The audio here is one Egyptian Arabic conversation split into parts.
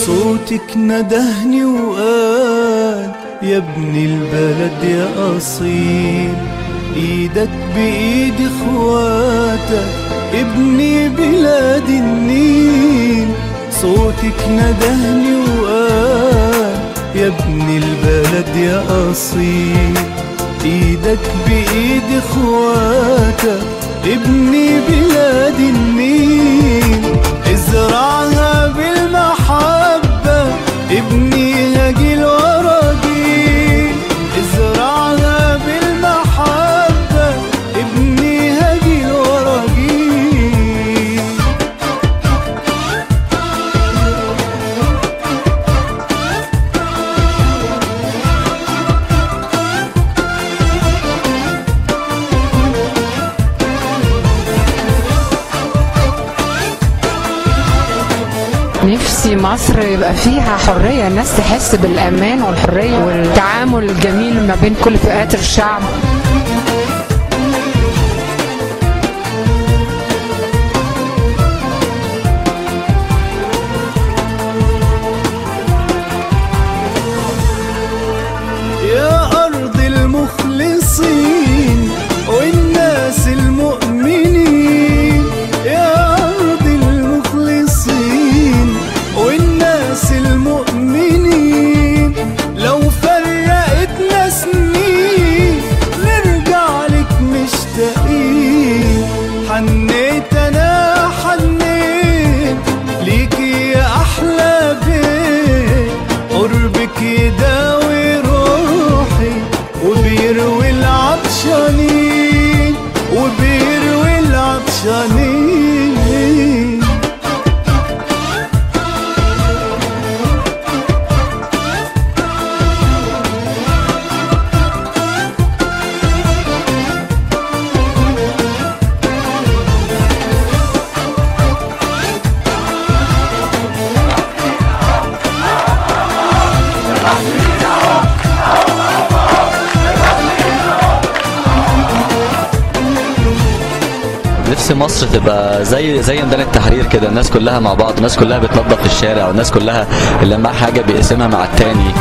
صوتك ندهني وقال يا ابن البلد يا أصيل ايدك بايد اخواتك ابني بلاد النيل صوتك ندهني وقال يا ابن البلد يا أصيل ايدك بايد اخواتك ابني بلاد النيل ازرعها بالمحبة ابني هجيل ورا جيل ازرعها بالمحبة ابني هجيل ورا جيل نفسي مصر يبقى فيها حرية الناس تحس بالأمان والحرية والتعامل الجميل ما بين كل فئات الشعب يا أرض المخلصين والناس المؤمنين يا أرض المخلصين والناس المؤمنين لو فرقتنا سنين نرجع لك مشتاقين حنيت أنا حنيت ليكي يا أحلى بيت قربك يداوي روحي وبيروي العطشانين وبيروي العطشانين نفسي مصر تبقى زي زي ميدان التحرير كده الناس كلها مع بعض الناس كلها بتنظف الشارع والناس كلها اللي معاه حاجه بيقسمها مع التاني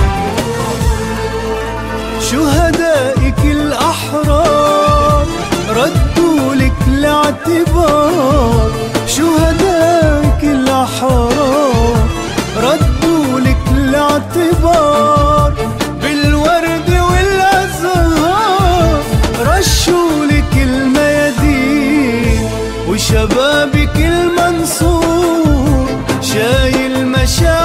شهدائك الأحرار ردوا لك الاعتبار شهدائك الأحرار ردوا لك الاعتبار بالورد والأزهار رشوا لك الميادين وشبابك المنصور شايل مشاعر